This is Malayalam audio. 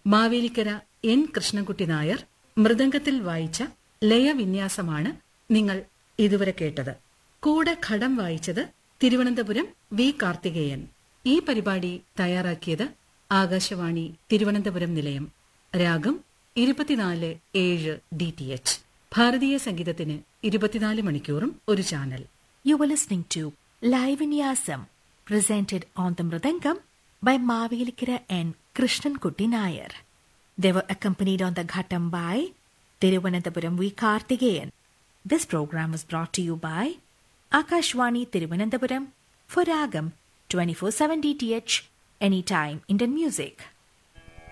മാവേലിക്കര എൻ കൃഷ്ണൻകുട്ടി നായർ മൃദംഗത്തിൽ വായിച്ച ലയവിന്യാസമാണ് നിങ്ങൾ ഇതുവരെ കേട്ടത് കൂടെ ഘടം വായിച്ചത് തിരുവനന്തപുരം വി കാർത്തികേയൻ ഈ പരിപാടി തയ്യാറാക്കിയത് ആകാശവാണി തിരുവനന്തപുരം നിലയം രാഗം ഇരുപത്തിനാല് ഏഴ് ഡി ടി എച്ച് ഭാരതീയ സംഗീതത്തിന് ഇരുപത്തിനാല് മണിക്കൂറും ഒരു channel You were listening to Live in Yasam, presented on the Mridangam by Mavelikira N. Krishnan Kutti Nair. They were accompanied on the Ghatam by Tiruvananthapuram V. Karthikeyan. This program was brought to you by Akashwani Tiruvananthapuram for Ragam 24-7 DTH, anytime Indian music.